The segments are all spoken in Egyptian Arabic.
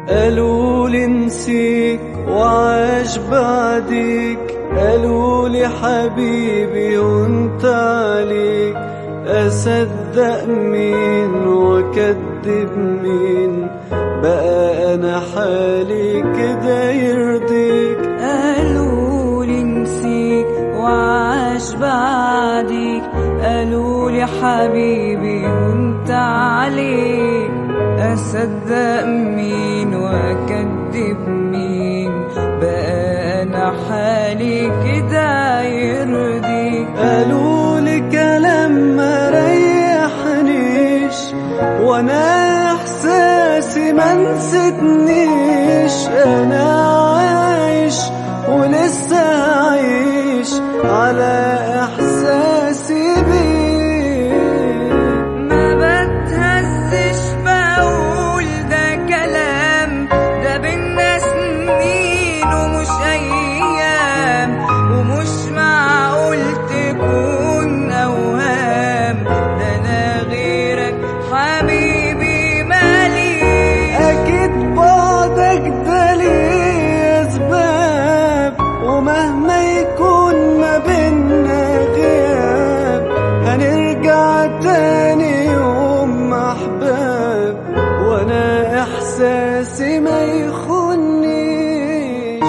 قالوا لي نسيك وعاش بعديك قالوا لي حبيبي وانت عليك أصدق مين وأكدب مين بقى أنا حالي كده يرضيك قالوا لي نسيك وعاش بعديك قالوا لي حبيبي وانت عليك اصدق مين واكدب مين بقى انا حالي كده يرضيك قالوا لي كلام ما ريحنيش وانا احساسي ما نسيتنيش انا عايش ولسه عايش على احساسي بيك ما بتهزش بقول ده كلام ده بينا سنين ومش ايام ومش معقول تكون اوهام ده انا غيرك حبيبي مالي اكيد بعدك ده ليه اسباب ومهما يكون ما بينا غياب هنرجع تاني يوم احباب وانا احساسي ما يخونيش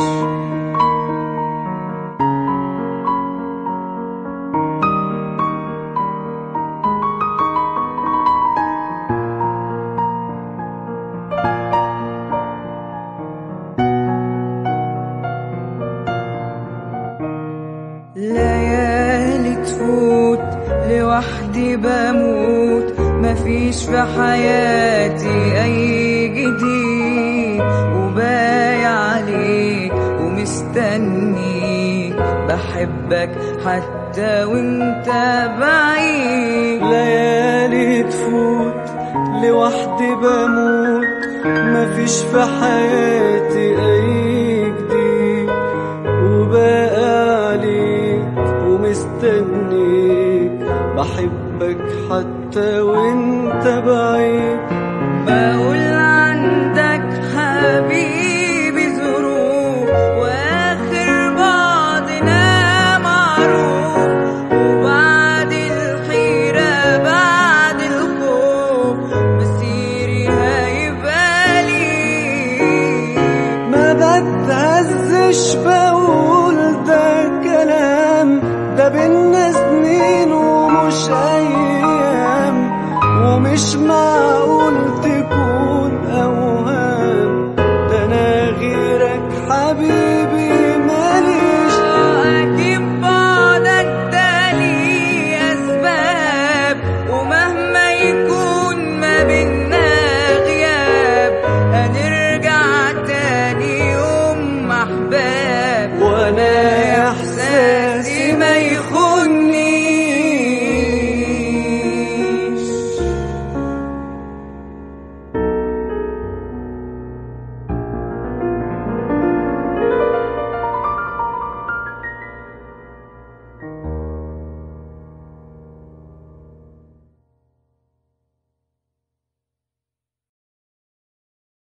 ليالي تفوت لوحدي بموت مفيش في حياتي اي جديد وبايع عليك ومستنيك بحبك حتى وانت بعيد ليالي تفوت لوحدي بموت مفيش في حياتي اي جديد وباقي عليك ومستنيك بحبك حتى وانت بعيد بقول عندك حبيبي ظروف واخر بعضنا معروف وبعد الحيرة بعد الخوف مسيري هيبقى ليك ما بتهزش بقول ده كلام ده بينا سنين ومش ايام ومش معقول